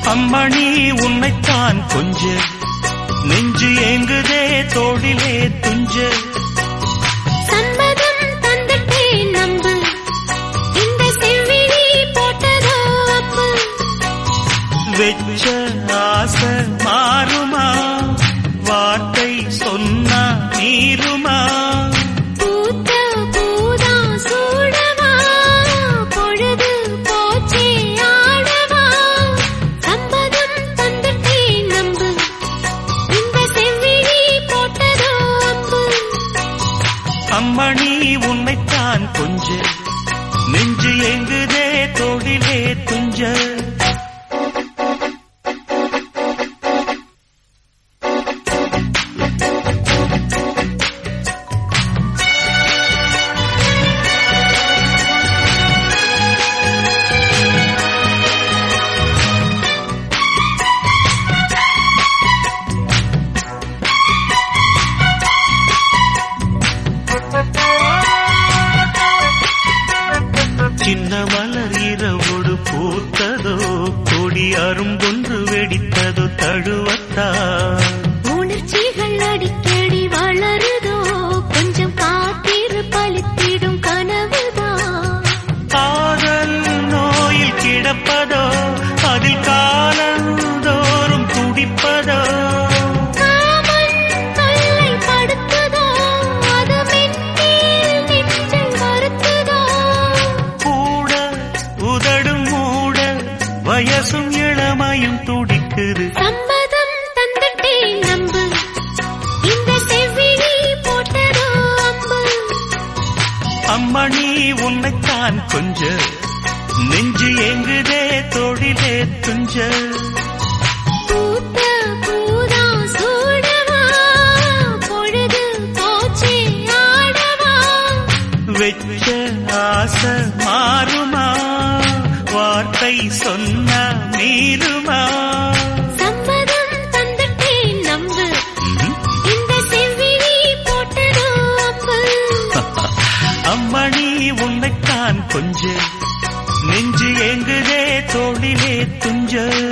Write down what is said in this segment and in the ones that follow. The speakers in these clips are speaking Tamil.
அம்மணி உன்னைத்தான் கொஞ்ச நெஞ்சு ஏங்குதே தோடிலே துஞ்ச சம்மதம் தந்துட்டேன் நம்பு இந்த செவ்விழி போட்டதோ அப்பு வெச்ச ஆசை மாறுமா வார்த்தை சொன்னா நீருமா பூத்த பூதா சூடவா பொழுது போச்சே ஆடவா சம்மதம் தந்துட்டேன் நம்பு இந்த செவ்விழி போட்டதோ அப்பு அம்மணி உன்னைத்தான் கொஞ்ச நெஞ்சு எங்குதே தோடிலே துஞ்ச சின்ன மலர் இரவோடு பூத்ததோ கொடி அரும்பொன்று வெடித்ததோ தழுவத்தா உணர்ச்சிகள் அடிக்கடி வளருதோ கொஞ்சம் காத்திரு பலித்திடும் கனவுதான் காதல் நோயில் கிடப்பதோ அதில் காலந்தோறும் துடிப்பதோ காமன் தொல்லை படுத்துதோ அது மென்மேல் நெஞ்சை வருத்துதோ கூட உதடும் மூட வயசும் இளமையும் துடிக்குது சம்மதம் தந்துட்டேன் நம்பு இந்த செவ்விழி போட்டதோ அம்பு அம்மணி உன்னைத்தான் கொஞ்ச நெஞ்சு எங்குதே தொழிலே துஞ்ச பூத்த பூதா சூடவா பொழுது போச்சே ஆடவா வெச்ச ஆசை மாறுமா வார்த்தை சொன்ன மீறுமா சம்மதம் தந்துட்டேன் நம்பு ம்ஹும். இந்த செவ்விழி போட்டதோ அம்பு அம்மணி உன்னைத்தான் கொஞ்ச நெஞ்சு எங்குதே தோளிலே துஞ்ச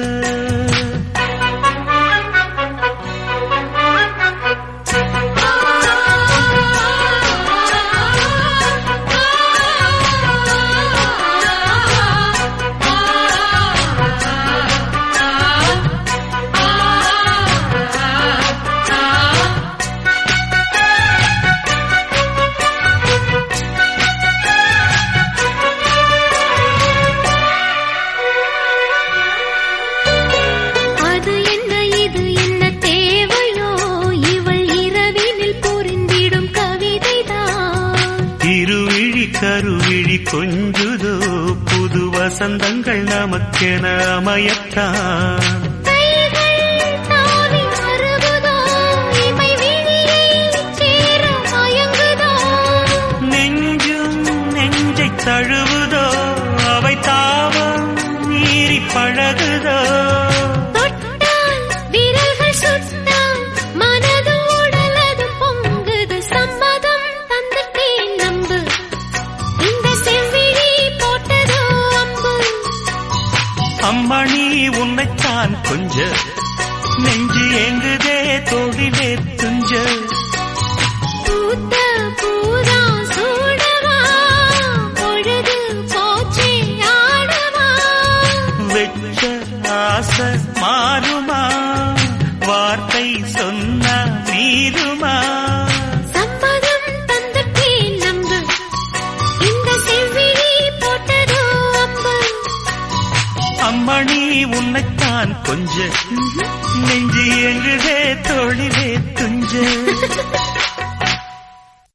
அது என்ன இது என்ன தேவையோ இவள் இரவினில் புரிந்திடும் கவிதைதான் இருவிழி கருவிழி கொஞ்சுதோ புது வசந்தங்கள் நமக்கென அமையத்தான் கைகள் தாவி வருவதோ இமை விழியைச் சேர மயங்குதோ நெஞ்சும் நெஞ்சை தழுவுதோ அவை தாவம் மீறி பழகுதோ தொட்டால் விரல்கள் சுட்டால் மனது உடலது பொங்குது சம்மதம் தந்துட்டேன் நம்பு இந்த செவ்விழி போட்டதோ அம்பு அம்மணி உன்னைத்தான் கொஞ்ச நெஞ்சு எங்குதே தொழிலே துஞ்ச பூத்த பூதா சூடவா பொழுது போச்சே ஆடவா வெச்ச ஆசை மாறுமா வார்த்தை சொன்ன மீறுமா சம்மதம் தந்துட்டேன் நம்பு இந்த செவ்விழி போட்டதோ அம்பு அம்மணி உன்னைத்தான் கொஞ்ச நெஞ்சு எங்குதே தொழிலே துஞ்ச